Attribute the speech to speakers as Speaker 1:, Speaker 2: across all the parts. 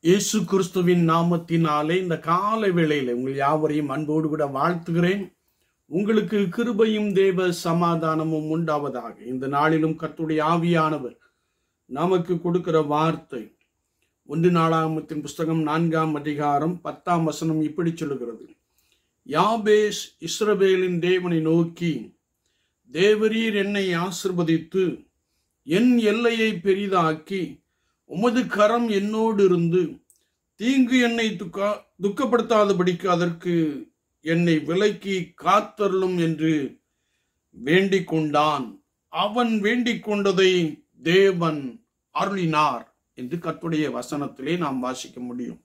Speaker 1: இயேசு கிறிஸ்துவின் நாமத்தினாலே இந்த காலை வேளையில உங்கள் யாவரையும் அன்போடு கூட வாழ்த்துகிறேன் உங்களுக்கு கிருபையும் தேவ சமாதானமும் உண்டாவதாக இந்த நாளிலும் கர்த்தருடைய ஆவியானவர் நமக்கு கொடுக்கிற வார்த்தை ஒன்று நாளாமத்தின் புஸ்தகம் நான்காம் அதிகாரம் பத்தாம் வசனம் இப்படி சொல்லுகிறது யாபேஸ் இஸ்ரவேலின் தேவனை நோக்கி தேவரீர் என்னை ஆசிர்வதித்து என் எல்லையை பெரிதாக்கி உமது கரம் என்னோடு இருந்து தீங்கு என்னை துக்கா துக்கப்படுத்தாதபடிக்கு அதற்கு என்னை விலக்கி காத்தருளும் என்று வேண்டிக் கொண்டான் அவன் வேண்டிக் கொண்டதை தேவன் அருளினார் என்று கர்த்தருடைய வசனத்திலே நாம் வாசிக்க முடியும்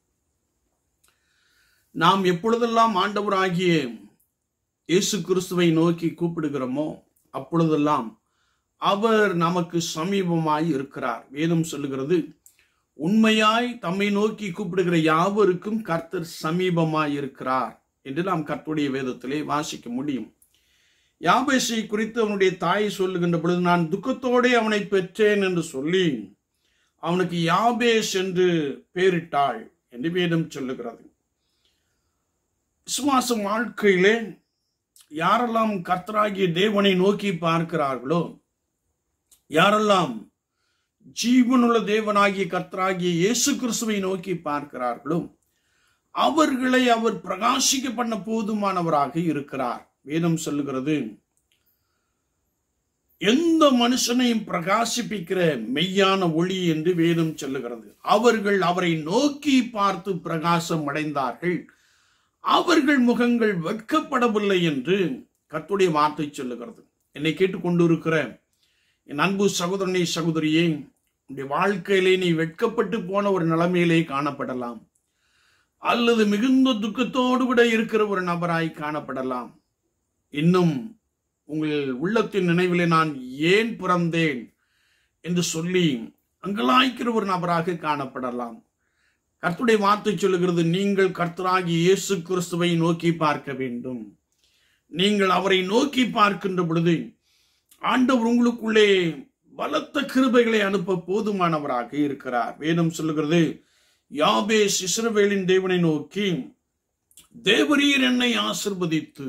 Speaker 1: நாம் எப்பொழுதெல்லாம் ஆண்டவராகிய இயேசு கிறிஸ்துவை நோக்கி கூப்பிடுகிறோமோ அப்பொழுதெல்லாம் அவர் நமக்கு சமீபமாய் இருக்கிறார் வேதம் சொல்லுகிறது உண்மையாய் தம்மை நோக்கி கூப்பிடுகிற யாவருக்கும் கர்த்தர் சமீபமாய் இருக்கிறார் என்று நாம் கர்த்தருடைய வேதத்திலே வாசிக்க முடியும் யாபேசை குறித்து அவனுடைய தாய் சொல்லுகின்ற பொழுது நான் துக்கத்தோடே அவனை பெற்றேன் என்று சொல்லி அவனுக்கு யாபேஸ் என்று பெயரிட்டாள் என்று வேதம் சொல்லுகிறது விசுவாச வாழ்க்கையிலே யாரெல்லாம் கர்த்தராகிய தேவனை நோக்கி பார்க்கிறார்களோ யாரெல்லாம் ஜீவனுள்ள தேவனாகிய கர்த்தராகிய இயேசு கிறிஸ்துவை நோக்கி பார்க்கிறார்களோ அவர்களை அவர் பிரகாசிக்க பண்ண போதுமானவராக இருக்கிறார் வேதம் சொல்லுகிறது எந்த மனுஷனையும் பிரகாசிப்பிக்கிற மெய்யான ஒளி என்று வேதம் சொல்லுகிறது அவர்கள் அவரை நோக்கி பார்த்து பிரகாசம் அடைந்தார்கள் அவர்கள் முகங்கள் வெட்கப்படவில்லை என்று கத்துடைய வார்த்தை சொல்லுகிறது என்னை கேட்டுக்கொண்டு இருக்கிற என் அன்பு சகோதரனை சகோதரியே உன்னுடைய வாழ்க்கையிலே நீ வெட்கப்பட்டு போன ஒரு நிலைமையிலே காணப்படலாம் அல்லது மிகுந்த துக்கத்தோடு கூட இருக்கிற ஒரு நபராய் காணப்படலாம் இன்னும் உங்கள் உள்ளத்தின் நினைவிலே நான் ஏன் பிறந்தேன் என்று சொல்லி அங்கலாய்க்கிற ஒரு நபராக காணப்படலாம் கர்த்துடைய வார்த்தை சொல்லுகிறது நீங்கள் கர்த்தராகி இயேசு கிறிஸ்துவை நோக்கி பார்க்க வேண்டும் நீங்கள் அவரை நோக்கி பார்க்கின்ற பொழுது ஆண்டவர் உங்களுக்குள்ளே பலத்த கிருபைகளை அனுப்ப போதுமானவராக இருக்கிறார் வேதம் சொல்லுகிறது யாபேஸ் இஸ்ரவேலின் தேவனை நோக்கி தேவரீர் என்னை ஆசிர்வதித்து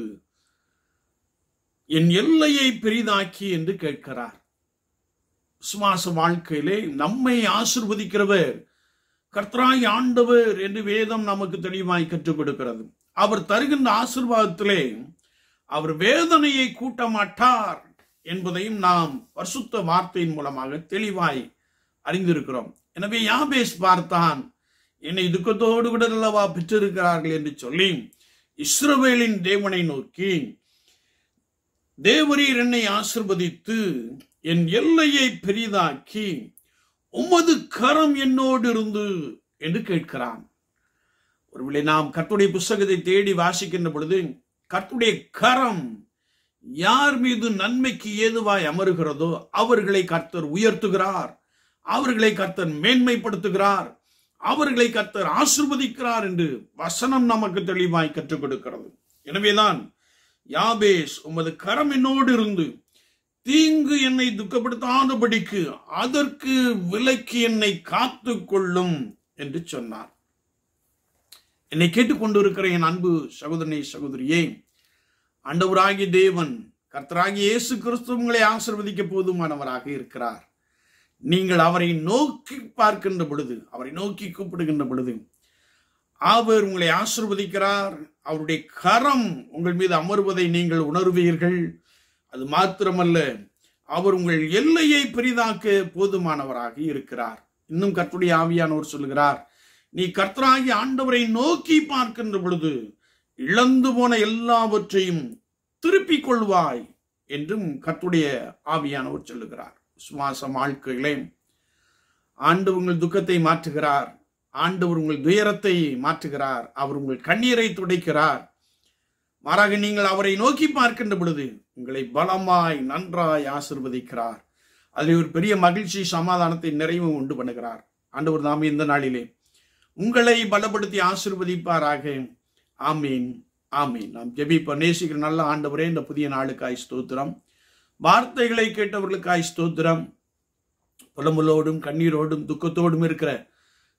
Speaker 1: என் எல்லையை பெரிதாக்கி என்று கேட்கிறார் விசுவாச வாழ்க்கையிலே நம்மை ஆசிர்வதிக்கிறவர் கர்த்தராய் ஆண்டவர் என்று வேதம் நமக்கு தெளிவாய் கற்றுக் கொடுக்கிறது அவர் தருகின்ற ஆசிர்வாதத்திலே அவர் வேதனையை கூட்ட மாட்டார் என்பதையும் நாம் பரிசுத்த வார்த்தையின் மூலமாக தெளிவாய் அறிந்திருக்கிறோம் எனவே யாபேஸ் பார்த்தான் என்னை துக்கத்தோடு கூட அல்லவா பெற்றிருக்கிறார்கள் என்று சொல்லி இஸ்ரவேலின் தேவனை நோக்கி தேவரீர் என்னை ஆசிர்வதித்து என் எல்லையை பெரிதாக்கி உமது கரம் என்னோடு இருந்து என்று கேட்கிறான் ஒருவேளை நாம் கர்த்துடைய புஸ்தகத்தை தேடி வாசிக்கின்ற பொழுது கர்த்துடைய கரம் யார் மீது நன்மைக்கு ஏதுவாய் அமருகிறதோ அவர்களை கர்த்தர் உயர்த்துகிறார் அவர்களை கர்த்தர் மேன்மைப்படுத்துகிறார் அவர்களை கர்த்தர் ஆசிர்வதிக்கிறார் என்று வசனம் நமக்கு தெளிவாய் கற்றுக் கொடுக்கிறது எனவேதான் யாபேஸ் உமது கரம் என்னோடு இருந்து தீங்கு என்னை துக்கப்படுத்தாதபடிக்கு அதற்கு விலக்கி என்னை காத்து கொள்ளும் என்று சொன்னார் என்னை கேட்டுக்கொண்டிருக்கிற என் அன்பு சகோதரனை சகோதரியே ஆண்டவராகிய தேவன் கர்த்தராகிய இயேசு கிறிஸ்து உங்களை ஆசிர்வதிக்க போதுமானவராக இருக்கிறார் நீங்கள் அவரை நோக்கி பார்க்கின்ற பொழுது அவரை நோக்கி கூப்பிடுகின்ற பொழுது அவர் உங்களை ஆசிர்வதிக்கிறார் அவருடைய கரம் உங்கள் மீது அமர்வதை நீங்கள் உணர்வீர்கள் அது மாத்திரமல்ல அவர் உங்கள் எல்லையை பெரிதாக்க போதுமானவராக இருக்கிறார் இன்னும் கர்த்துடைய ஆவியானவர் சொல்லுகிறார் நீ கர்த்தராகி ஆண்டவரை நோக்கி பார்க்கின்ற பொழுது இழந்து போன எல்லாவற்றையும் திருப்பிக் கொள்வாய் என்றும் கர்த்துடைய ஆவியானவர் சொல்லுகிறார் சுவாசம் வாழ்க்கைகளே ஆண்டு உங்கள் துக்கத்தை மாற்றுகிறார் ஆண்டவர் உங்கள் துயரத்தை மாற்றுகிறார் அவர் உங்கள் கண்ணீரை துடைக்கிறார் மாறாக நீங்கள் அவரை நோக்கி பார்க்கின்ற பொழுது உங்களை பலமாய் நன்றாய் ஆசிர்வதிக்கிறார் அதில் ஒரு பெரிய மகிழ்ச்சி சமாதானத்தை நிறைவும் உண்டு பண்ணுகிறார் ஆண்டவர் தாமே இந்த நாளிலே உங்களை பலப்படுத்தி ஆசிர்வதிப்பாராக ஆமீன் ஆமீன் நாம் ஜெபிப்ப நேசிக்கிற நல்ல ஆண்டவரே இந்த புதிய நாளுக்காய் ஸ்தோத்திரம் வார்த்தைகளை கேட்டவர்களுக்காய் ஸ்தோத்திரம் புலம்பலோடும் கண்ணீரோடும் துக்கத்தோடும் இருக்கிற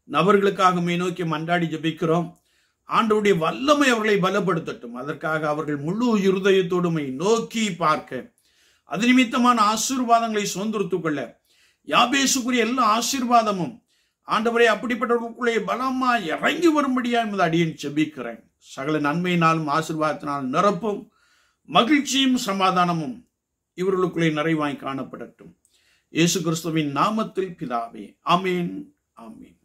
Speaker 1: நபர்களுக்காக மே நோக்கி மன்றாடி ஜெபிக்கிறோம் ஆண்டவருடைய வல்லமை அவர்களை பலப்படுத்தட்டும் அதற்காக அவர்கள் முழு இருதயத்தோடுமை நோக்கி பார்க்க அது நிமித்தமான ஆசீர்வாதங்களை சுதந்திரத்துக் கொள்ள யாபேசுக்குரிய எல்லா ஆசீர்வாதமும் ஆண்டவரே அப்படிப்பட்டவர்களுக்குள்ளே பலமா இறங்கி வரும்படியா என்பது அடியேன் செபிக்கிறேன் சகல நன்மையினாலும் ஆசீர்வாதத்தினால் நிரப்பும் மகிழ்ச்சியும் சமாதானமும் இவர்களுக்குள்ளே நிறைவாய் காணப்படட்டும் இயேசு கிறிஸ்துவின் நாமத்தில் பிதாவே ஆமீன் ஆமீன்